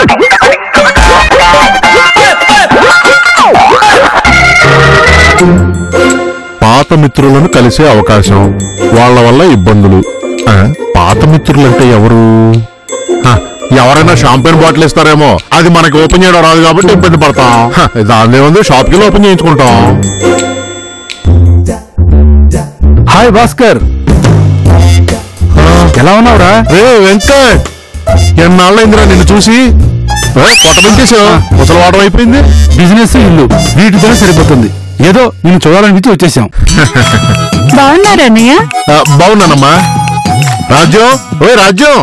పాత మిత్రులను కలిసే అవకాశం వాళ్ళ వల్ల ఇబ్బందులు ఆ, పాత మిత్రులంటే ఎవరు హ, ఎవరైనా షాంపెయిన్ బాటిల్ ఇస్తారేమో అది మనకి ఓపెన్ చేయడం రాదు కాబట్టి ఇబ్బంది పడతాం హ, దాని ఉంది షాప్కి వెళ్ళి ఓపెన్ చేయించుకుంటాం హాయ్ భాస్కర్ ఎలా ఉన్నావురా రే వెంకట్ ఎన్నాళ్ళైందిరా నిన్ను చూసి ఏ, పొట్ట పెంచేసావు ముసలి వాటం అయిపోయింది బిజినెస్ ఇల్లు వీటితోనే సరిపోతుంది ఏదో నిన్ను చూడాలనిపించి వచ్చేసాం బాగున్నారా అన్నయ్య ఆ, బాగున్నానమ్మా రాజ్యం ఓయ్ రాజ్యం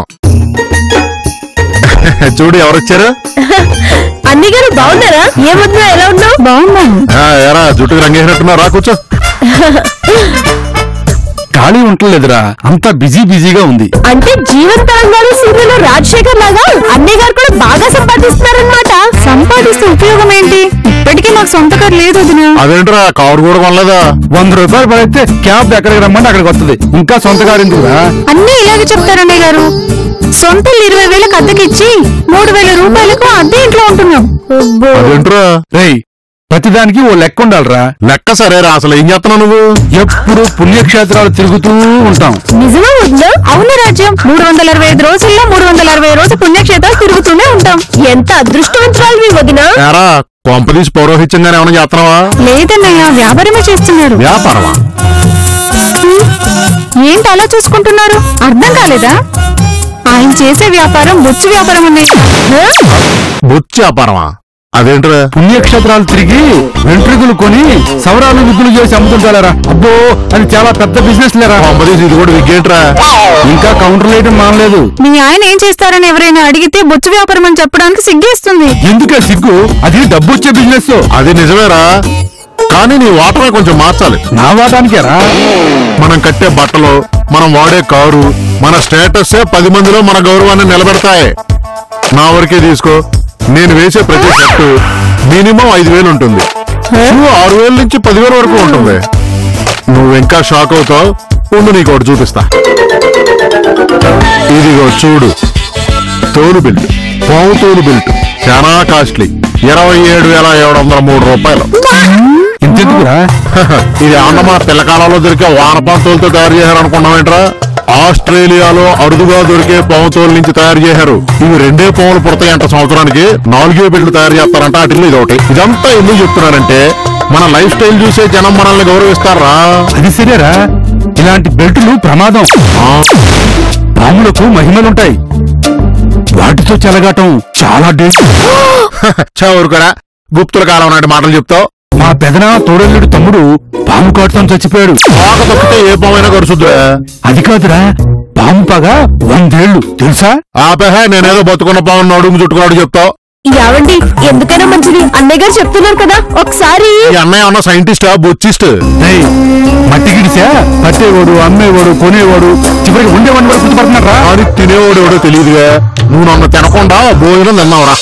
చూడు ఎవరొచ్చారు అన్ని గారు బాగున్నారా ఏమన్నా ఎలా ఉన్నావు బాగున్నాను ఆ, ఎరా జుట్టుకు రంగేసినట్టున్నావు రా కూర్చో ఖాళీ ఉండలేదురా అంతా బిజీ బిజీగా ఉంది అంటే జీవన్ తెలంగాణ సీరియల్ రాజశేఖర్ లాగా అన్నయ్య గారు కూడా బాగా సంపాదిస్తున్నారనమాట సంపాదిస్తే ఉపయోగం ఏంటి ఇప్పటికీ నాకు సొంత కారు లేదు వదిన అదేంట్రా కారు కూడా కొనలేదా వంద రూపాయలు పడితే క్యాబ్ ఎక్కడికి రమ్మంటే అక్కడికి వస్తుంది ఇంకా సొంత కారు ఎందుకురా అన్నీ ఇలాగే చెప్తారు అన్నయ్య గారు సొంత ఇల్లు ఇరవై వేలకు అద్దెకిచ్చి మూడు వేల రూపాయలకు అద్దె ఇంట్లో ఉంటున్నాం అదేంట్రా రేయ్ ప్రతిదానికి ఓ లెక్క ఉండాలిరా లెక్క సరేరా అసలు ఏం చేస్తున్నావు నువ్వు ఎప్పుడు పుణ్యక్షేత్రాలు తిరుగుతూ ఉంటాం నిజమా వద్దు అవును రాజ్యం మూడు వందల అరవై ఐదు రోజుల్లో మూడు వందల అరవై రోజు పుణ్యక్షేత్రాలు తిరుగుతూనే ఉంటాం ఎంత అదృష్టవంతురాలు మీ వదిన ఎరా కొంపదీసి పౌరోహిత్యంగానే ఏమైనా చేస్తున్నావా లేదన్నయ్య వ్యాపారమే చేస్తున్నారు వ్యాపారమా ఏంటి అలా చూసుకుంటున్నారు అర్థం కాలేదా ఆయన చేసే వ్యాపారం బొచ్చు వ్యాపారం అన్నయ్య హ? బొచ్చు వ్యాపారమా అదేంట్రా పుణ్యక్షేత్రాలు తిరిగి వెంట్రుకలు కొని సవరాలు విగ్గులు చేసి అమ్ముతుంటారా అబ్బో అది చాలా పెద్ద బిజినెస్ లేరా కొంపదీసి ఇది కూడా విగ్గేంట్రా ఇంకా కౌంటర్ వేయడం మానలేదు మీ ఆయన ఏం చేస్తారని ఎవరైనా అడిగితే బొచ్చు వ్యాపారం అని చెప్పడానికి సిగ్గేస్తుంది ఎందుకే సిగ్గు అది డబ్బు వచ్చే బిజినెస్ అది నిజమేరా కానీ నీ వాటమే కొంచెం మార్చాలి నా వాటానికేరా మనం కట్టే బట్టలు మనం వాడే కారు మన స్టేటస్ పది మందిలో మన గౌరవాన్ని నిలబెడతాయి నా వరకే తీసుకో నేను వేసే ప్రతి షర్టు మినిమం ఐదు వేలు ఉంటుంది నువ్వు ఆరు వేల నుంచి పదివేల వరకు ఉంటుంది నువ్వు ఇంకా షాక్ అవుతావు ఉండు నీకు ఒకటి చూపిస్తా ఇదిగో చూడు తోలు బెల్ట్ పావు తోలు బెల్ట్ చాలా కాస్ట్లీ ఇరవై ఏడు వేల ఏడు వందల మూడు రూపాయలు ఇంతెందుకురా ఇది ఆండమా పిల్లకాలంలో దొరికే వానపాంతోలతో తయారు చేశారు అనుకున్నామేంట్రా ఆస్ట్రేలియాలో అరుదుగా దొరికే పావుతోల నుంచి తయారు చేశారు ఇవి రెండే పావులు పుడతాయంట సంవత్సరానికి నాలుగే బిడ్డలు తయారు చేస్తారంట వాటిల్లో ఇది ఒకటి ఇదంతా ఎందుకు చెప్తున్నానంటే మన లైఫ్ స్టైల్ చూసే జనం మనల్ని గౌరవిస్తారా అది సరేరా ఇలాంటి బెల్టులు ప్రమాదం ఆ, పాములకు మహిమలుంటాయి వాటితో చెలగాటం చాలా డేంజర్ చవరు కూడా గుప్తుల కాలం నాటి మాటలు చెప్తావు మా పెదన తోడల్లుడు తమ్ముడు పాము కాటుతో చచ్చిపోయాడు తోక తొక్కితే ఏ పామైనా కరుచుద్దా అది కాదురా పాము పగ వందేళ్లు తెలుసా ఆపేహ నేనేదో బతుకున్న పాము నడుము చుట్టుకున్నాడు చెప్తావు యావండి ఎందుకైనా మంచిది అన్నయ్య గారు చెప్తున్నారు కదా ఒకసారి ఈ అన్నయ్య ఉన్న సైంటిస్టా బొచ్చిస్ట్ రేయ్, మట్టి గిడిసా పట్టేవాడు అమ్మేవాడు కొనేవాడు చివరికి ఉండేవాడిని కూడా గుర్తుపడుతున్నారా కానీ తినేవాడు ఎవడో తెలియదుగా నువ్వు నన్ను తినకుండా భోజనం తిన్నావురా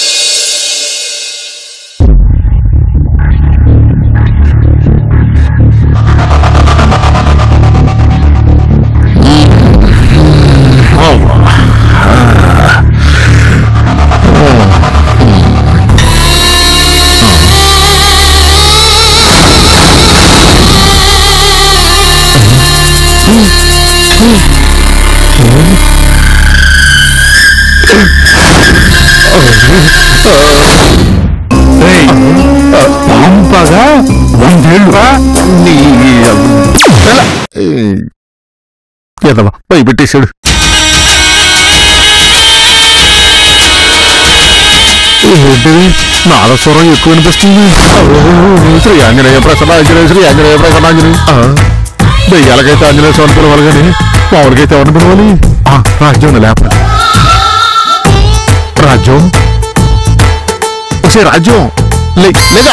రేయ్, పాము పగ వందేళ్లు రా ఎదవా పోయి పెట్టేశాడు ఏంటిది నాదస్వరం ఎక్కువ వినిపిస్తుంది శ్రీ ఆంజనేయ ప్రసన్న ఆంజనేయ శ్రీ ఆంజనేయ ప్రసన్న ఆంజనేయ ఆ, దెయ్యాలకైతే ఆంజనేయ స్వామి పిలవాలి కానీ మామిడికైతే ఎవరిని పిలవాలి ఆ, రాజ్యం లేప రాజ్యం ఒకసారి రాజ్యం లే- లేదా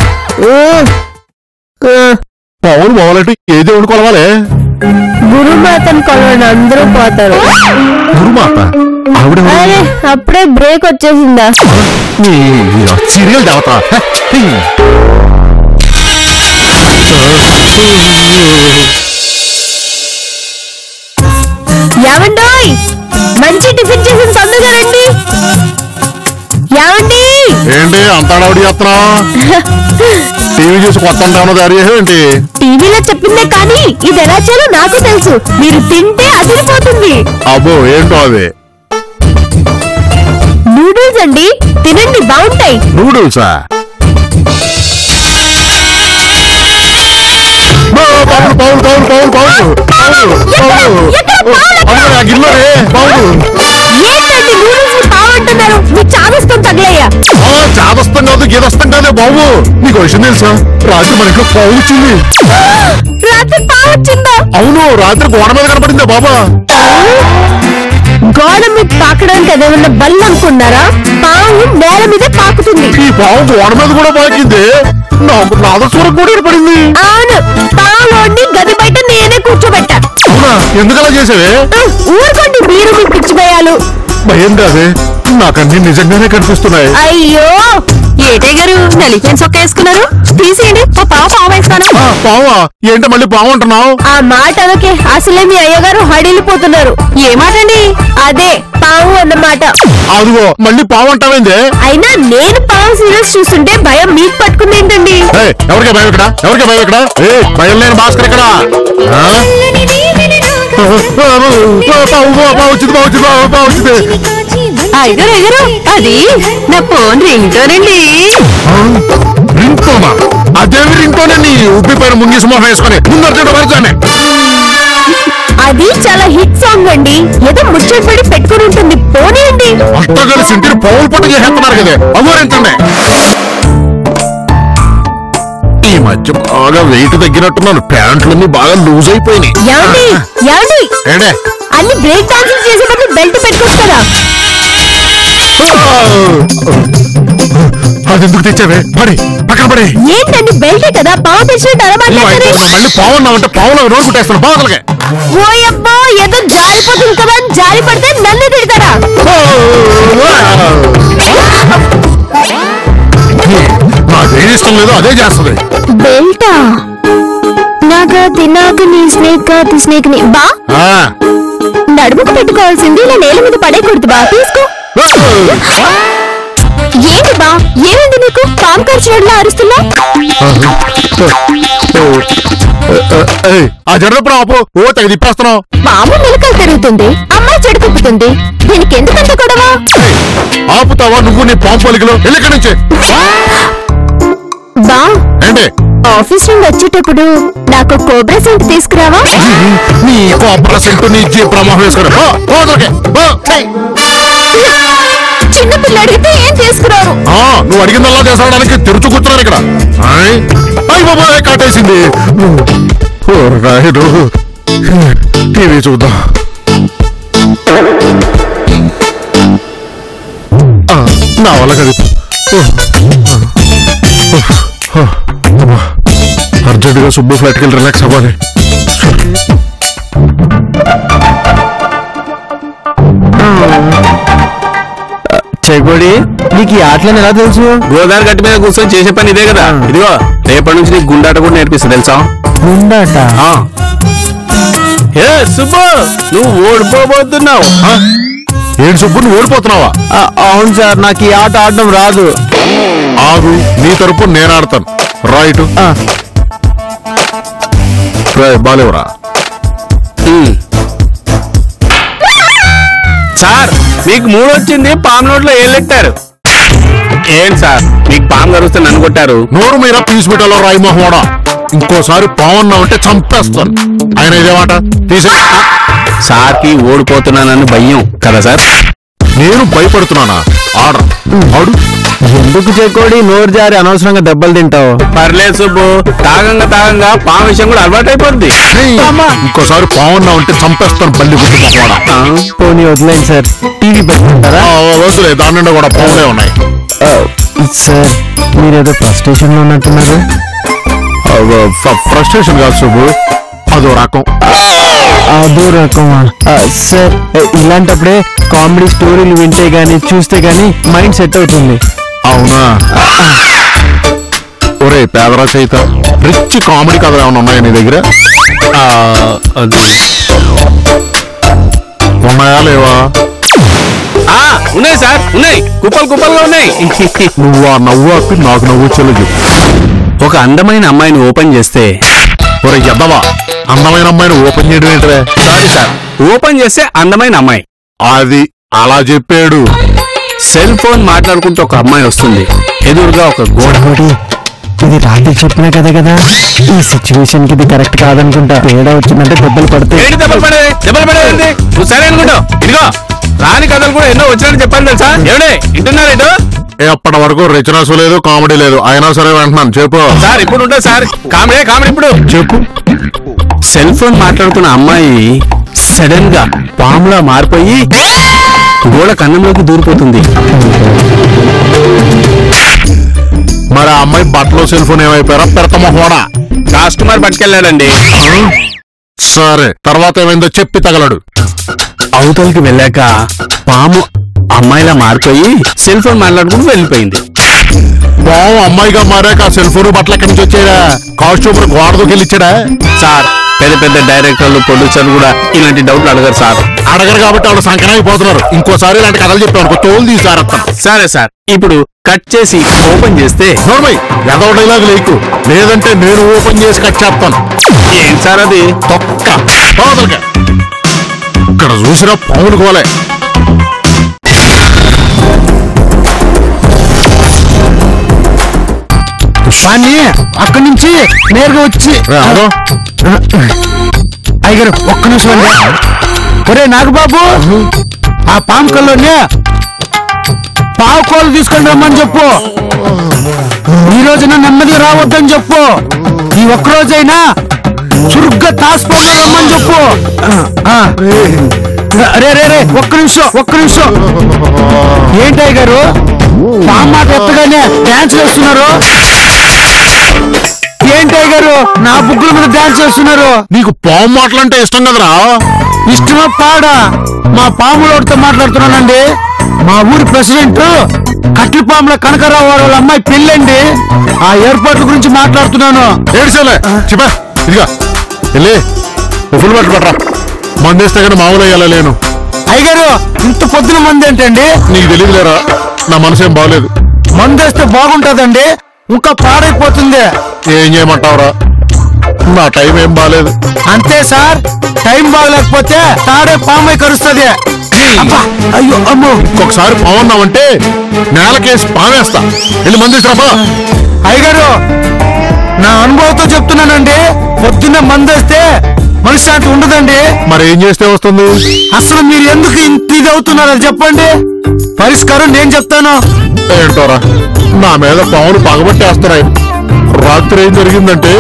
పవన్ పోవాలంటే ఏ దేవుడు కొలవాలి గురుమాతను కొలవని అందరూ పోతారు గురుమాత ఆవిడ ఎవరు? అరే అప్పుడే బ్రేక్ వచ్చేసిందా ఈ సీరియల్ దేవత హే. యావండోయ్ మంచి టిఫిన్ చేసిన తొందరగా రండి ఏంటి అంత అడవుడి చేస్తున్నావు టీవీ చూసి కొత్త ఏమన్నా తయారు చేసావు ఏంటి టీవీలో చెప్పిందే కానీ ఇది ఎలా చేయాలో నాకు తెలుసు మీరు తింటే అదిరిపోతుంది అబ్బో ఏంటో అది నూడిల్స్ అండి తినండి బాగుంటాయి నూడిల్సా పావులు పావులు పావులు పావులు పావులు పావులు పావులు ఎక్కడ పావులు? అమ్మో, ఆ గిన్నెలోనే పావులు ఏంటండి నూడిల్స్ ని బాగుంటున్నారు మీ చాదస్తం తగలయ్యా ఆ, చాదస్తం కాదు గీదస్తం కాదే బాబు నీకు విషయం తెలుసా రాత్రి మన ఇంట్లో పావు వచ్చింది రాత్రి పావు వచ్చిందా అవును రాత్రి గోడ మీద కనపడిందే బాబా గోడ మీద పాకడానికి అదేమన్నా బల్ల అనుకున్నారా పావు నేల మీదే పాకుతుంది ఈ పావు గోడ మీద కూడా పాకింది నాకు నాదస్వరం కూడా ఏర్పడింది అవును పావులోని గది బయట నేనే కూర్చోబెట్టా అవునా ఎందుకలా చేసావే ఉహ్, ఊరుకోండి మీరు మీ పిచ్చిపోయాలు భయం కాదే నాకన్నీ నిజంగానే కనిపిస్తున్నాయి అయ్యో ఏటే గారు నలిపిన సొక్క వేసుకున్నారు తీసేయండి ఓ పావు పావు వేస్తాను ఆ, పావా ఏంటి మళ్ళీ పావు అంటున్నావు ఆ మాట అనకే అసలే మీ అయ్యగారు హడిలిపోతున్నారు ఏ మాట అండి అదే పావు అన్నమాట అదిగో మళ్ళీ పావు అంటావేందే అయినా నేను పావు సీరియల్స్ చూస్తుంటే భయం మీకు పట్టుకుంది ఏంటండి ఏయ్, ఎవరికే భయం ఇక్కడ ఎవరికే భయం ఇక్కడ ఏ భయం లేని భాస్కర్ ఇక్కడ ఆ? ఆ, ఆ, ఆ, పావు పావు, పావు వచ్చింది పావు వచ్చింది పావు పావు వచ్చింది అయ్యగారు అయ్యగారు అది నా ఫోన్ రింగ్ టోనండి రింగ్ టోనా అదేమి రింగ్ టోనే నీ ఉబ్బిపోయిన ముంగిసి మొహం వేసుకొని ముందు అర్జెంట్ వరచానే అది చాలా హిట్ సాంగ్ అండి ఏదో ముచ్చట పడి పెట్టుకుని ఉంటుంది పోనీయండి అంతా కలిసి ఇంటిని పౌలు పట్టు చేసేస్తున్నారు కదే అవ్వరించండి ఈ మధ్య బాగా వెయిట్ తగ్గినట్టున్నాను ప్యాంట్లన్నీ బాగా లూజ్ అయిపోయినాయి ఏమండి ఏమండి ఏడే అన్ని బ్రేక్ డాన్సింగ్ చేసేటప్పుడు బెల్ట్ పెట్టుకోవచ్చు కదా అది ఎందుకు తెచ్చావే పడి పక్కన పడి ఏంటండి బెల్టే కదా పావు తెచ్చినట్టు అలా నువ్వు అయితే మాట్లాడతారు నువ్వు మళ్ళీ పావున్నావంటే పావులో నోరు కుట్టేస్తాను బాధలకే ఓయబ్బో ఏదో జారిపోతుంది కదా అని జారి పడితే నన్ను తిడతారా నాకేం ఇష్టం లేదో అదే చేస్తుంది బెల్టా నాకా తిన్నాక నీ స్నేక్ కా తి స్నేక్ ని బా ఆ. నడుముకు పెట్టుకోవాల్సింది ఇలా నేల మీద పడేయకూడదు బా తీసుకో ఏంటి బా ఏమైంది నీకు పాము ఖర్చులా అరుస్తున్నా ఏయ్, ఆ జడప్పుడు ఆపు ఓ తెగ తిప్పేస్తున్నావు పాము మెలకలు తిరుగుతుంది అమ్మాయి చెడు తిప్పుతుంది దీనికి ఎందుకంత గొడవ ఏయ్, ఆపుతావా నువ్వు నీ పాము పలికలు వెళ్ళి ఇక్కడి నుంచి బా ఏంటి ఆఫీస్ నుండి వచ్చేటప్పుడు నాకు కోబ్రా సెంట్ తీసుకురావా నీ కోపల సెంటు నీ జీ ప్రమాహం వేసుకుని పో, పో అదొకే, పో, ఛై. చిన్న పిల్ల అడిగితే ఏం తీసుకురారు ఆ, నువ్వు అడిగిందల్లా చేసడానికి తెరుచు కూర్చున్నాను ఇక్కడ ఆయ్, అయ్ బాబాయ్ కాటేసింది ఓ రాయుడు టీవీ చూద్దాం ఆ, నా వల్ల కది అర్జెంటుగా సుబ్బు ఫ్లైట్కి వెళ్ళి రిలాక్స్ అవ్వాలి చెగోడి నీకు ఈ ఆటలను ఎలా తెలుసు గోదావరి గట్టి మీద కూర్చొని చేసే పని ఇదే కదా ఇదిగో రేపటి నుంచి నీకు గుండాట కూడా నేర్పిస్తా తెలుసా ఉండాట ఆ. ఏ సుబ్బు నువ్వు ఓడిపోబోతున్నావు ఆ? ఏంటి సుబ్బు నువ్వు ఓడిపోతున్నావా ఆ, అవును సార్ నాకు ఈ ఆట ఆడడం రాదు ఆగు నీ తరపు నేను ఆడతాను రైట్ ఆ, బాలేవరా ఉమ్. సార్ మీకు మూడు వచ్చింది పాము నోట్లో ఏళ్ళెట్టారు ఏంటి సార్ మీకు పాము కరుస్తే నన్ను కొట్టారు నోరు మీద పీసు పెట్టాలో రాయి మొహోడా ఇంకోసారి పావన్నా అంటే చంపేస్తాను ఆయన ఇదే మాట తీసే సార్కి ఓడిపోతున్నానని భయం కదా సార్ నేను భయపడుతున్నానా ఆర్డర్ ఆడు ఎందుకు చెకోడి నోరు జారి అనవసరంగా దెబ్బలు తింటావు పర్లేదు సుబ్బు తాగంగా తాగంగా పాము విషయం కూడా అలవాటైపోద్ది ఏయ్, ఇంకోసారి పావన్నా అంటే చంపేస్తాను బల్లి గుడ్డు మొహోడా ఆ, పోనీ వదిలేండి సార్ టీవీ పెట్టుకుంటారా ఆ, వద్దులే దాని నిండా కూడా పావులే ఉన్నాయి ఆ, సార్ మీరేదో ఫ్రస్ట్రేషన్ లో ఉన్నట్టున్నారు ఫ్రస్ట్రేషన్ కాదు సుబ్బు అదో రకం అదో రకమా ఆ, సార్ ఇలాంటప్పుడే కామెడీ స్టోరీలు వింటే గానీ చూస్తే గానీ మైండ్ సెట్ అవుతుంది అవునా ఒరే పేదరా చైత రిచ్ కామెడీ కథలు ఏమైనా ఉన్నాయా నీ దగ్గర ఆ, అది ఉన్నాయా లేవా ఆ, ఉన్నాయి సార్ ఉన్నాయి కుప్పలు కుప్పలుగా ఉన్నాయి నువ్వు ఆ నవ్వు ఆపి నాకు నవ్వు వచ్చేలా చెప్పు ఒక అందమైన అమ్మాయిని ఓపెన్ చేస్తే ఒరే ఎద్దవా అందమైన అమ్మాయిని ఓపెన్ చేయడం ఏంట్రే సారీ సార్ ఓపెన్ చేస్తే అందమైన అమ్మాయి అది అలా చెప్పాడు సెల్ ఫోన్ మాట్లాడుకుంటూ ఒక అమ్మాయి వస్తుంది ఎదురుగా ఒక గోడ ఒకటి ఇది రాత్రి చెప్పినా కదా కదా ఈ సిచ్యువేషన్ కి ఇది కరెక్ట్ కాదనుకుంటా తేడా వచ్చిందంటే దెబ్బలు పడతాయి ఏంటి దెబ్బలు పడేది దెబ్బలు పడేది నువ్వు సరే అనుకుంటావు ఇదిగో రాని కథలు కూడా ఎన్నో వచ్చినట్టు చెప్పాను తెలుసా ఎవడే ఇంటున్నారు ఇటు ఎప్పటి వరకు రిచనస్ లేదు కామెడీ లేదు అయినా సరే వెంటన్నాను చెప్పు సార్ ఇప్పుడు ఉంటుంది సార్ కామెడీ కామెడీ ఇప్పుడు చెప్పు సెల్ ఫోన్ మాట్లాడుతున్న అమ్మాయి సడన్ గా పాములా మారిపోయి గోడ కన్నంలోకి దూరిపోతుంది మరి ఆ అమ్మాయి బట్టలో సెల్ ఫోన్ ఏమైపోయారా పెడతామా హోడా కస్టమర్ పట్టుకెళ్ళాడండి సరే తర్వాత ఏమైందో చెప్పి తగలడు అవతలకి వెళ్ళాక పాము అమ్మాయిలా మారిపోయి సెల్ ఫోన్ మాట్లాడుకుంటూ వెళ్ళిపోయింది బావు అమ్మాయిగా మారాక ఆ సెల్ ఫోన్ బట్టలు ఎక్కడి నుంచి వచ్చాడా కాస్ట్యూమర్ గోడ దూకెళ్ళిచ్చాడా సార్ పెద్ద పెద్ద డైరెక్టర్లు ప్రొడ్యూసర్లు కూడా ఇలాంటి డౌట్లు అడగరు సార్ అడగరు కాబట్టి ఆవిడ సంకనాగిపోతున్నారు ఇంకోసారి ఇలాంటి కథలు చెప్పాను తోలు తీసారత్తాను సరే సార్ ఇప్పుడు కట్ చేసి ఓపెన్ చేస్తే నోర్మై ఎదో డైలాగ్ లేకు లేదంటే నేను ఓపెన్ చేసి కట్ చేస్తాను ఏం సార్ అది తొక్క పోవతలకి. ఇక్కడ చూసిన పౌన్ కోలే వాణ్ణి అక్కడి నుంచి నేరుగా వచ్చి రే, ఆగు. అయ్యగారు ఒక్క నిమిషం అండి ఒరే నాగబాబు ఆ పాము కల్లోనే పావు కోళ్ళు తీసుకొని రమ్మని చెప్పు ఈ రోజున నెమ్మదిగా రావద్దని చెప్పు ఈ ఒక్క రోజైనా చురుగ్గా తాసిపోగా రమ్మని చెప్పు ఆ. రే రే రే ఒక్క నిమిషం ఒక్క నిమిషం ఏంటయ్య గారు పాము మాట ఎత్తగానే డాన్స్ చేస్తున్నారు ఏంటయ్య గారు నా బుక్కుల మీద డాన్స్ చేస్తున్నారు నీకు పాము మాటలంటే ఇష్టం కదరా ఇష్టమా పాడా మా పాములోడితో మాట్లాడుతున్నానండి మా ఊరి ప్రెసిడెంట్ కట్ల పాముల కనకరావు వారి వాళ్ళ అమ్మాయి పెళ్ళండి ఆ ఏర్పాట్ల గురించి మాట్లాడుతున్నాను ఏడిసేలే చెప్పా ఇదిగా వెళ్ళి ఫుల్ బట్టలు పట్టరా మందేస్తే కానీ మామూలు అయ్యేలా లేను అయ్యగారు ఇంత పొద్దున మంది ఏంటండి నీకు తెలియదులేరా నా మనసు ఏం బాగలేదు మందేస్తే బాగుంటదండి ఇంకా పాడైపోతుంది ఏం చేయమంటావురా నా టైం ఏం బాగలేదు అంతే సార్ టైం బాగలేకపోతే తాడే పామై కరుస్తుంది అయ్యో అమ్మో ఇంకొకసారి పావన్నావంటే నేలకేసి పావేస్తా వెళ్ళి మందేసిరాపా అయ్యగారు నా అనుభవంతో చెప్తున్నానండి పొద్దున్న మందేస్తే మనశ్శాంతి ఉండదండి మరి ఏం చేస్తే వస్తుంది అసలు మీరు ఎందుకు ఇంత ఇది అవుతున్నారో చెప్పండి పరిష్కారం నేను చెప్తాను ఏంటోరా నా మీద పావులు పగబట్టేస్తున్నాయి రాత్రి ఏం జరిగిందంటే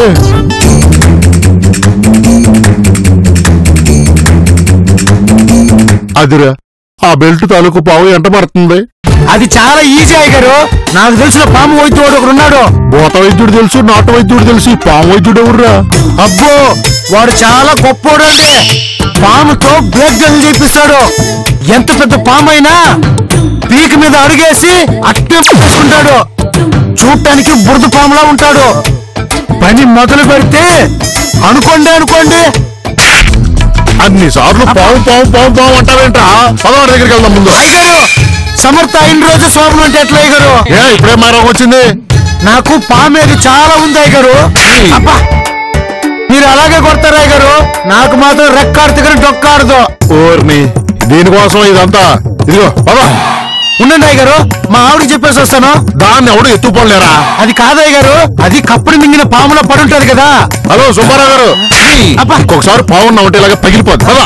అదిరా ఆ బెల్ట్ తాలూకు పావు ఎంట పడుతుంది అది చాలా ఈజీ అయ్యారు నాకు తెలిసిన పాము వైద్యుడు ఒకడు ఉన్నాడు భూత వైద్యుడు తెలుసు నాటు వైద్యుడు తెలుసు ఈ పాము వైద్యుడు ఎవర్రా అబ్బో వాడు చాలా గొప్పోడు అండి పాముతో బ్లడ్ గన్లు చేపిస్తాడు ఎంత పెద్ద పాము అయినా పీక మీద అడుగేసి అట్టే పట్టేసుకుంటాడు చూడటానికి బురద పాములా ఉంటాడు పని మొదలు పెడితే అనుకోండి అనుకోండి అన్ని సార్లు పావు పావు పావు పావు అంటావేంట్రా పదవాడి దగ్గరికి వెళ్దాం ముందు అయ్యగారు సమర్థ అయిన రోజు స్వామి అంటే ఎట్లా అయ్యగారు ఏ ఇప్పుడే మారం వచ్చింది నాకు పామేది చాలా ఉంది అయ్యగారు అబ్బా మీరు అలాగే కొడతారు అయ్యగారు నాకు మాత్రం రెక్కాడుతు కానీ డొక్కాడదు ఓర్ని దీనికోసం ఇదంతా ఇదిగో పద ఉండండి అయ్యగారు మా ఆవిడకి చెప్పేసి వస్తాను దాన్ని ఎవడు ఎత్తుకోలేరా అది కాదయ్య గారు అది కప్పుడు మింగిన పాములో పడి ఉంటది కదా హలో సుబ్బారావు గారు అబ్బా. ఇంకొకసారి పావున్నా ఉంటే ఇలాగ పగిలిపోద్ది పద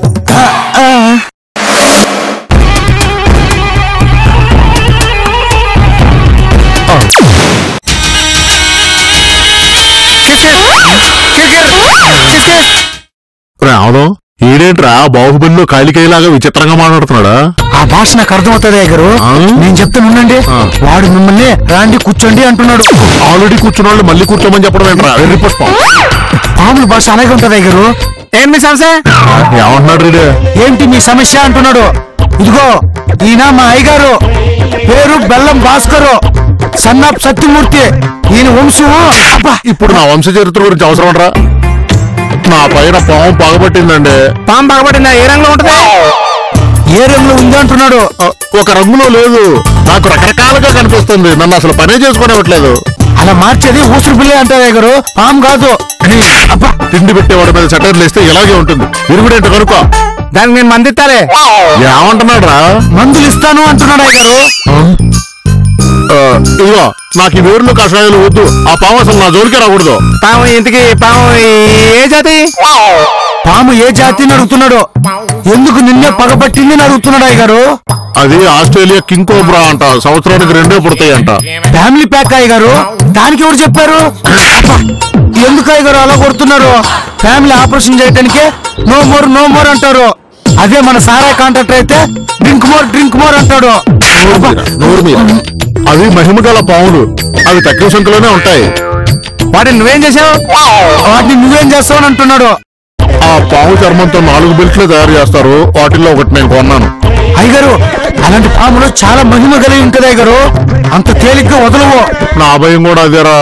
రావడం ఈడేంట్రా బాహుబలిలో కాలికేలాగా విచిత్రంగా మాట్లాడుతున్నాడా ఆ భాష నాకు అర్థమవుతుంది అయ్య గారు ఆ? నేను చెప్తాను ఉండండి ఆ. వాడు మిమ్మల్ని రాండి కూర్చోండి అంటున్నాడు ఆల్రెడీ కూర్చున్న వాళ్ళు మళ్ళీ కూర్చోమని చెప్పడం ఏంట్రా వెర్రి పుష్పం పాముల భాష అలాగే ఉంటది అయ్య గారు ఏం మీ సమస్య ఏమంటున్నాడు రీడే ఏంటి మీ సమస్య అంటున్నాడు ఇదిగో ఈయన మా అయ్యగారు పేరు బెల్లం భాస్కరు సన్నాప్ సత్యమూర్తి ఈయన వంశం అబ్బా ఇప్పుడు నా వంశ చరిత్ర గురించి అవసరం రా నా పైన పాము పగబట్టిందండి పాము పగబట్టిందా ఏ రంగులో ఉంటది ఏ రంగులో ఉంది అంటున్నాడు ఆ, ఒక రంగులో లేదు నాకు రకరకాలుగా కనిపిస్తుంది నన్ను అసలు పనే చేసుకునేవట్లేదు అలా మార్చేది ఊసురు పిల్ల అంటారు అయ్యగారు పాము కాదు అబ్బా తిండి పెట్టేవాడి మీద సెటర్లు వేస్తే ఇలాగే ఉంటుంది విరుగుడేంటో కనుక్కో దానికి నేను మందిస్తాలే ఏమంటున్నాడు రా మందులు ఇస్తాను అంటున్నాడు అయ్యగారు ఇదిగో నాకు ఈ వేర్లు కషాయాలు వద్దు ఆ పాము అసలు నా జోలికి రాకూడదు పాము ఇంతకి పాము ఏ జాతి పాము ఏ జాతి అని అడుగుతున్నాడు ఎందుకు నిన్నే పగబట్టింది అని అడుగుతున్నాడు అయ్యగారు అది ఆస్ట్రేలియా కింగ్ కోబ్రా అంట సంవత్సరానికి రెండే పుడతాయి అంట ఫ్యామిలీ ప్యాక్ అయ్యగారు దానికి ఎవరు చెప్పారు అబ్బా, ఎందుకు అయ్యగారు అలా కొడుతున్నారు ఫ్యామిలీ ఆపరేషన్ చేయడానికి నో మోర్ నో మోర్ అంటారు అదే మన సారా కాంట్రాక్టర్ అయితే డ్రింక్ మోర్ డ్రింక్ మోర్ అంటాడు అబ్బా, నోరు మీద అవి మహిమ గల పాములు అవి తక్కువ సంఖ్యలోనే ఉంటాయి వాటిని నువ్వేం చేసావు వాటిని నువ్వేం చేస్తావు అని అంటున్నాడు ఆ పాము చర్మంతో నాలుగు బెల్ట్లు తయారు చేస్తారు వాటిల్లో ఒకటి నేను కొన్నాను అయ్యగారు అలాంటి పాములు చాలా మహిమ కలిగి ఉంటది అయ్యగారు అంత తేలిగ్గా వదలవు నా భయం కూడా అదేరా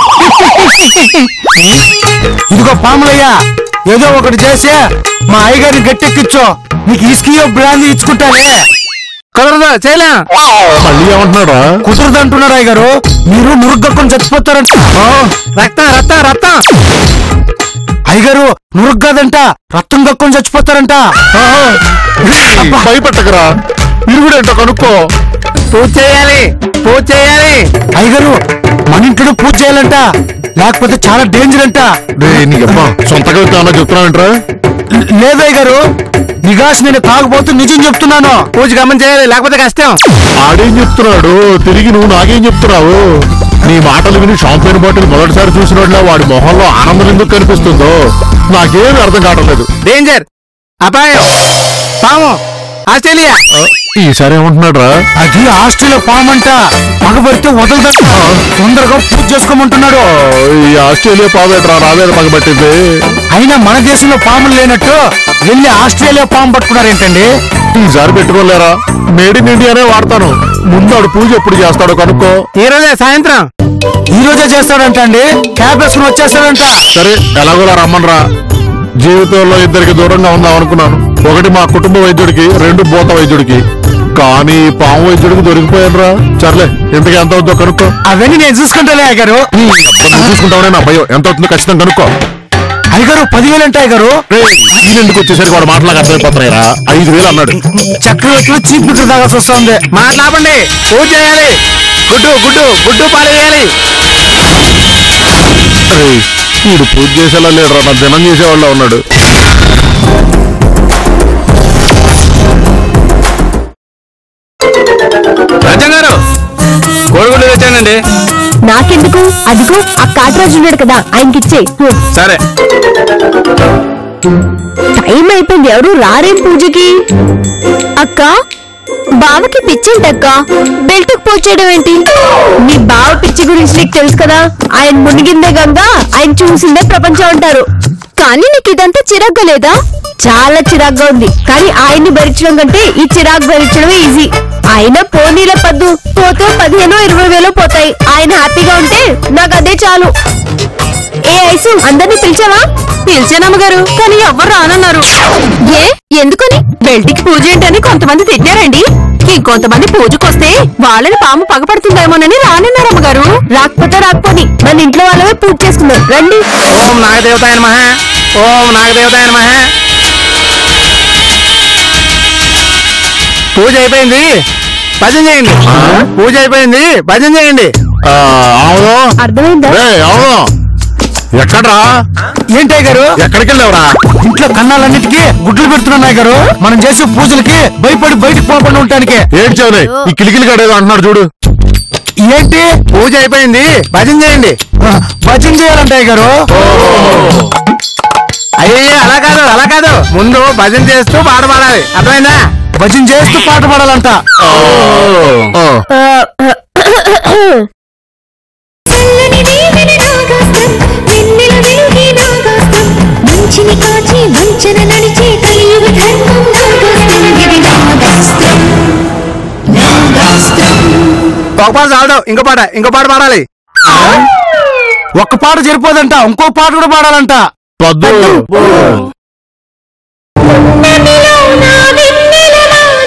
ఇదిగో పాములయ్యా ఏదో ఒకటి చేసి మా అయ్యగారిని గట్టెక్కించు నీకు ఇస్కియో బ్రాంది ఇచ్చుకుంటానే కుదరదు చేయలేం మళ్ళీ ఏమంటున్నాడా కుదరదు అంటున్నారు అయ్యగారు మీరు మురుగ్గొక్కని చచ్చిపోతారంట ఆ, రక్తం రక్తం రక్తం అయ్యగారు మురుగ్గాదంట రక్తం దక్కుని చచ్చిపోతారంట ఆ, అబ్బా, భయపెట్టకరా విరుగుడేంటో కనుక్కో పూజ చేయాలి పూజ చేయాలి అయ్యగారు మన ఇంట్లో పూజ చేయాలంట లేకపోతే చాలా డేంజర్ అంట రేయ్, నీ అబ్బా సొంతగా ఏమన్నా చెప్తున్నావేంట్రా లేదయ్య గారు నిగాస్ నేను తాగబోతూ నిజం చెప్తున్నాను పూజ గమనం చేయాలి లేకపోతే కష్టం ఆడేం చెప్తున్నాడు తిరిగి నువ్వు నాకేం చెప్తున్నావు నీ మాటలు విని షాంపైన్ బాటిల్ మొదటిసారి చూసినట్లా వాడి మొహంలో ఆనందం ఎందుకు కనిపిస్తుందో నాకేమీ అర్థం కావట్లేదు డేంజర్ అపాయం పాము ఆస్ట్రేలియా ఆ, ఈసారి ఏమంటున్నాడు రా అది ఆస్ట్రేలియా పాము అంట పగబడితే వదలదంట తొందరగా పూజ చేసుకోమంటున్నాడు ఈ ఆస్ట్రేలియా పావేట్రా రావేద పగబట్టింది అయినా మన దేశంలో పాములు లేనట్టు వెళ్ళి ఆస్ట్రేలియా పాము పట్టుకున్నారేంటండి ఈసారి పెట్టుకోలేరా మేడ్ ఇన్ ఇండియానే వాడతాను ముందు ఆడు పూజ ఎప్పుడు చేస్తాడో కనుక్కో ఈ రోజే సాయంత్రం ఈ రోజే చేస్తాడంట అండి క్యాబ్ వేసుకుని వచ్చేస్తాడంట సరే ఎలాగోలా రమ్మనరా జీవితంలో ఇద్దరికి దూరంగా ఉందాం అనుకున్నాను ఒకటి మా కుటుంబ వైద్యుడికి రెండు భూత వైద్యుడికి కానీ ఈ పాము వైద్యుడికి దొరికిపోయానురా సర్లే ఇంతకీ ఎంత అవుతుందో కనుక్కో అవన్నీ నేను చూసుకుంటాలే అయ్యగారు నువ్వు చూసుకుంటావనే నా భయం ఎంత అవుతుందో ఖచ్చితంగా కనుక్కో అయ్యగారు పదివేలు అంటే అయ్యగారు ఎందుకు వచ్చేసరికి వాడు మాటలకు అర్థమైపోతున్నాయిరా ఐదు వేలు అన్నాడు చక్రవర్తిలో చీప్ బిక్టర్ తాగాల్సి వస్తుంది మాట్లాపండి పూజ చేయాలి గుడ్డు గుడ్డు గుడ్డు పాలు వేయాలి రేయ్, వీడు పూజ చేసేలా లేడురా నా దినం చేసేవాళ్ళ ఉన్నాడు రాజం గారు కోడిగుడ్డు తెచ్చానండి నాకెందుకు అదిగో ఆ కాటరాజు ఉన్నాడు కదా ఆయనకిచ్చే సరే టైం అయిపోయింది ఎవరు రారేం పూజకి అక్క బావకి పిచ్చేంటక్క బెల్ట్ పూజ చేయడం ఏంటి నీ బావ పిచ్చి గురించి నీకు తెలుసు కదా ఆయన మునిగిందే గంగా ఆయన చూసిందే ప్రపంచం అంటారు కానీ నీకు ఇదంతా చిరాగ్గా లేదా చాలా చిరాగ్గా ఉంది కానీ ఆయన్ని భరించడం కంటే ఈ చిరాకు భరించడమే ఈజీ ఆయన పోనీల పద్దు పోతే పదిహేను ఇరవై వేలు పోతాయి ఆయన హ్యాపీగా ఉంటే నాకు అదే చాలు ఏ ఐసు అందరినీ పిలిచావా పిలిచానమ్మగారు కానీ ఎవ్వరు రానన్నారు ఏ ఎందుకని బెల్టికి పూజ ఏంటని కొంతమంది తిట్టారండి ఇంకొంతమంది పూజకొస్తే వాళ్ళని పాము పగపడుతుందేమోనని రానన్నారమ్మగారు రాకపోతే రాకపోని మన ఇంట్లో వాళ్ళమే పూజ చేసుకున్నారు రండి ఓం నాగదేవతాయ నమః ఓం నాగదేవతాయ నమః పూజ అయిపోయింది భజన చేయండి పూజ అయిపోయింది భజన చేయండి ఆ, అవును అర్థమైందా రే అవును ఎక్కడ్రా ఏంటయ్య గారు ఎక్కడికి వెళ్ళావురా ఇంట్లో కన్నాలన్నిటికీ గుడ్లు పెడుతున్నాయి గారు మనం చేసే పూజలకి భయపడి బయటికి పోకుండా ఉండటానికి ఏంటి చదివే ఈ కిలికిలి గడేదో అంటున్నాడు చూడు ఏంటి పూజ అయిపోయింది భజన చేయండి ఆ, భజన చేయాలంటాయి గారు అయ్యే అలా కాదు అలా కాదు ముందు భజన చేస్తూ పాట పాడాలి అర్థమైందా భజన చేస్తూ పాట పాడాలంట ఆ, చల్లని దీవెన నాగాస్త్రం, వెన్నెల వెలుగే నాగాస్త్రం, మంచిని కాచి వంచన నడిచే కలియుగ ధర్మం నాగాస్త్రం. ఇది నాగాస్త్రం, నాగాస్త్రం. ఒక పాట చాలదు ఇంకో పాట ఇంకో పాట పాడాలి ఒక్క పాట సరిపోదంట ఇంకో పాట కూడా పాడాలంట పద్దు నదిలో నా వెన్నెలవా,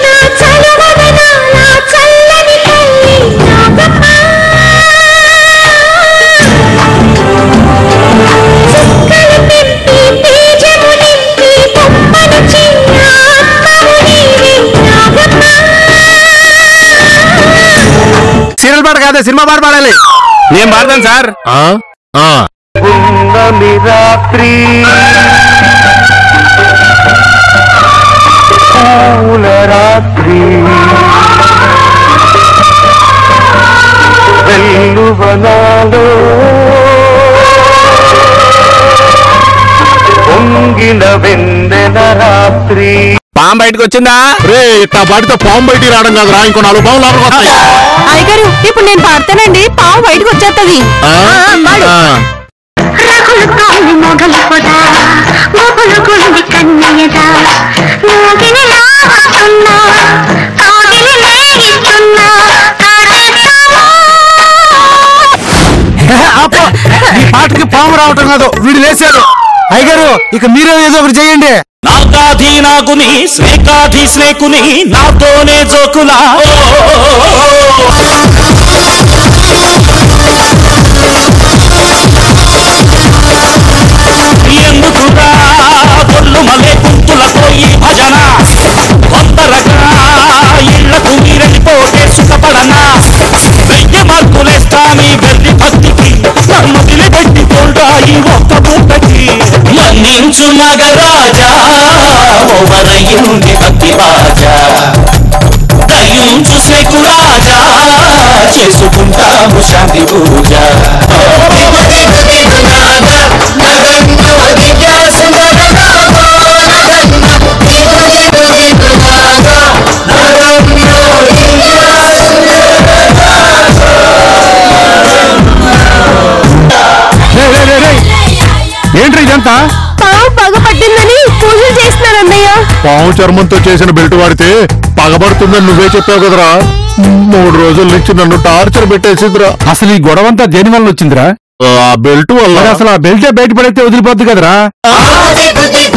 మామూలు పాట కాదు సినిమా పాట పాడాలి నేను పాడతాను సార్ ఆ? ఆ. పున్నమి రాత్రి పూల రాత్రి వెల్లువనాలో పొంగిన వెన్నెల రాత్రి పాము బయటకు వచ్చిందా రే ఇట్లా పాటితో పాము బయటికి రావడం కాదురా ఇంకో నాలుగు పాములు లోపలికి వస్తాయి అయ్యగారు ఇప్పుడు నేను పాడతానండి పావు బయటకు వచ్చేస్తుంది ఆ? పాడు ఆ. రగులు కాని మొగలు పొదా మొగలు గుండి కన్నయ్యదా మోగిని లాగుతున్నా కాగిలి లేగిస్తున్నా కాడేస్తావా ఆపు. ఈ పాటకి పాము రావటం కాదు వీడు లేచాడు అయ్యగారు ఇక మీరే ఏదో ఒకటి చేయండి నాగాధి నాగుని స్నేకాధి స్నేకుని నాతోనే జోకులా ఎందుకురా ఒళ్ళు మలే కుంతులతో ఈ భజన తొందరగా ఇళ్లకు మీరెళ్ళిపోతే సుఖపడనా వెయ్యి మార్కులేస్తా మీ వెర్రి భక్తికి నమ్మదిలి పెట్టుకోండా ఈ ఒక్క పూటకి మన్నించు మగరాజా ఓవరయ్యుండి భక్తి బాజా దయ్యుంచు శకురాజా చేసుకుంటాము శాంతి పూజ రేయ్, రేయ్, రేయ్, రేయ్. ఏంట్రా ఇదంతా పావు పగ పట్టిందని పూజలు చేస్తున్నారు అన్నయ్య పాము చర్మంతో చేసిన బెల్ట్ వాడితే పగబడుతుందని నువ్వే చెప్పావు కదరా మూడు రోజుల నుంచి నన్ను టార్చర్ పెట్టేసిందిరా అసలు ఈ గొడవంతా దేని వల్ల వచ్చిందిరా ఆ బెల్ట్ వల్ల మరి అసలు ఆ బెల్టే బయటపడితే వదిలిపోద్ది కదరా ఆది బుద్ధి